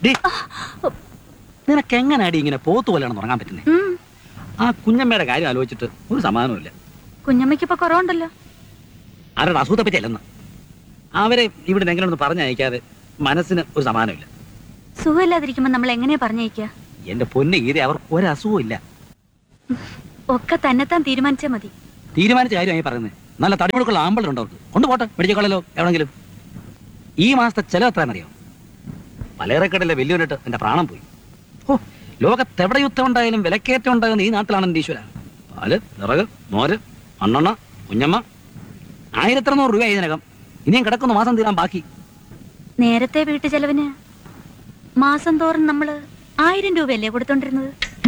Day നിനക്ക് എങ്ങനെയാടി ഇങ്ങനെ പോത്തു പോലെയാണ് തുടങ്ങാൻ പറ്റുന്നത് ഉം. ആ കുഞ്ഞമ്മയുടെ കാര്യം ആലോചിച്ചിട്ട് ഒരു സമാധാനമില്ല കുഞ്ഞമ്മയ്ക്ക് ഇപ്പൊ കുറവുണ്ടല്ലോ ആരുടെ അസുഖത്തെ പറ്റി അല്ലെന്ന് അവരെ ഇവിടെ എങ്ങനെ ഒന്ന് പറഞ്ഞയക്കാതെ മനസ്സിന് ഒരു സമാധാനമില്ല സുഖമില്ലാതിരിക്കുമ്പോ നമ്മൾ എങ്ങനെയാ പറഞ്ഞയക്കുക എന്റെ പൊന്ന് ഗീത അവർക്ക് ഒരസുഖവും ഇല്ല ഒക്കെ തന്നെത്താൻ തീരുമാനിച്ചാ മതി തീരുമാനിച്ച കാര്യമായി പറയുന്നത് നല്ല തടിമുടുക്കുള്ള ആമ്പളുണ്ട് അവർക്ക് കൊണ്ടുപോട്ടെ മെഡിക്കൽ കോളേജിലോ എവിടെങ്കിലും ഈ മാസത്തെ ചെലവ് എത്രയാണെന്നറിയോ പലചരക്കടയിലെ വെല്ലുവിലിട്ട് എന്റെ പ്രാണം പോയി ഓ ലോകത്തെവിടെ യുദ്ധം ഉണ്ടായാലും വിലക്കയറ്റം ഉണ്ടാകുന്ന ഈ നാട്ടിലാണ് എന്റെ ഈശ്വര പാല് വിറക് മോര് മണ്ണെണ്ണ കുഞ്ഞമ്മ ആയിരത്തറുന്നൂറ് രൂപ ഇതിനകം ഇനിയും കിടക്കുന്നു മാസം തീരാൻ ബാക്കി നേരത്തെ വീട്ടു ചെലവിന് മാസം തോറും നമ്മള് ആയിരം രൂപയല്ലേ കൊടുത്തോണ്ടിരുന്നത്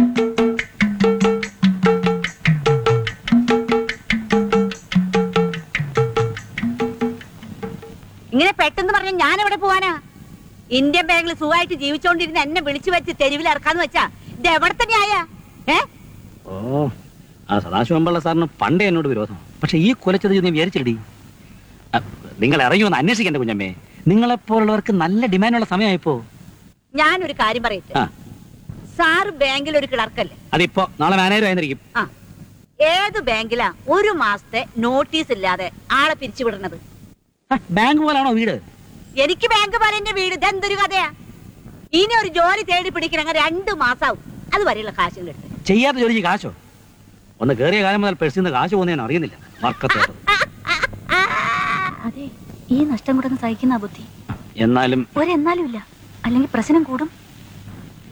ഇങ്ങനെ പെട്ടെന്ന് പറഞ്ഞ ഞാൻ എവിടെ പോവാനാ ഇന്ത്യൻ ബാങ്കിൽ സുഖമായിട്ട് ജീവിച്ചോണ്ടിരുന്ന എന്നെ വിളിച്ചു വെച്ച് തെരുവിൽ ഇറക്കാന്ന് വെച്ചാ ഇത് എവിടത്തെ ന്യായ ഏ ഓ ആ സദാശിവമ്പള്ള സാറിന് പണ്ടേ എന്നോട് വിരോധം പക്ഷെ ഈ കൊലച്ചത് നീ വിചാരിച്ചില്ലടി അ, നിങ്ങൾ ഇറങ്ങിയൊന്ന് അന്വേഷിക്കണ്ട കുഞ്ഞമ്മേ നിങ്ങളെപ്പോലുള്ളവർക്ക് നല്ല ഡിമാൻഡുള്ള സമയമായിപ്പോ ഞാനൊരു കാര്യം പറയട്ടെ ആ സാറ് ബാങ്കിൽ ഒരു ക്ലർക്കല്ലേ അതിപ്പോ നാളെ മാനേജർ ആയിരിക്കും ആ ഏത് ബാങ്കിലാ ഒരു മാസത്തെ നോട്ടീസ് ഇല്ലാതെ ആളെ പിരിച്ചുവിടുന്നത് ബാങ്ക് പോലാണോ വീട് എനിക്ക് ബാങ്ക് പോലെ എന്റെ വീട് ഇതെന്തൊരു കഥയാ ഇനി ഒരു ജോലി തേടി പിടിക്കണമെങ്കിൽ രണ്ട് മാസാവും അത് വരെയുള്ള കാശുകൾ എടുത്ത് ചെയ്യാത്ത ജോലിക്ക് കാശോ ഒന്ന് കേറിയ കാലം മുതൽ പേഴ്സിൽ നിന്ന് കാശ് പോകുന്നതെന്ന് അറിയുന്നില്ല വർക്കത്തോട്ട് അതെ ഈ നഷ്ടം കൂടെ സഹിക്കുന്ന ബുദ്ധി എന്നാലും ഒരെന്നാലും ഇല്ല അല്ലെങ്കിൽ പ്രശ്നം കൂടും